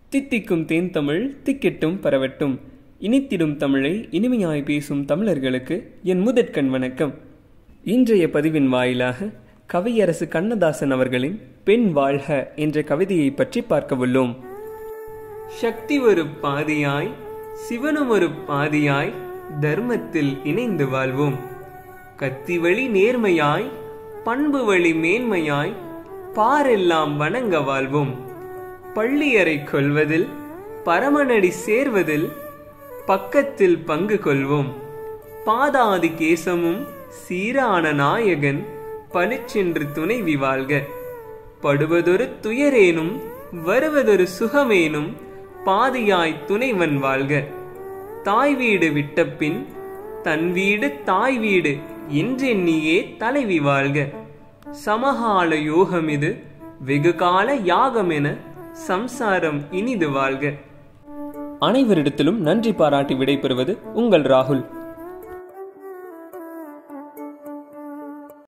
தித்திக்கும் தேன் தமிழ் திக்கெட்டும் பரவட்டும் இனித்திடும் தமிழை இனிமையாய் பேசும் தமிழர்களுக்கு என் முதற்கண் வணக்கம் இன்றைய பதிவின் வாயிலாக கவியரசு கண்ணதாசன் அவர்களின் பெண் வாழ்க என்ற கவிதையை பற்றி பார்க்கவுள்ளோம் சக்தி ஒரு பாதியாய் சிவனும் ஒரு பாதியாய் தர்மத்தில் இணைந்து வாழ்வோம் கத்தி வழி நேர்மையாய் பண்பு வழி மேன்மையாய் பாரெல்லாம் வணங்க வாழ்வோம் பள்ளியறை கொள்வதில் பரமனடி சேர்வதில் பக்கத்தில் பங்கு கொள்வோம் பாதாதி கேசமும் சீரான நாயகன் பளிச்சென்று துணைவி வாழ்க படுவதொரு துயரேனும் வருவதொரு சுகமேனும் பாதியாய் துணைவன் வாழ்க தாய் வீடு விட்டபின் தன் வீடு தாய் வீடு என்றெண்ணியே தலைவி வாழ்க சமகால யோகம் இது வெகுகால யாகம் என சம்சாரம் இனிது வாழ்க அனைவரிடத்திலும் நன்றி பாராட்டி விடைபெறுவது உங்கள் ராகுல்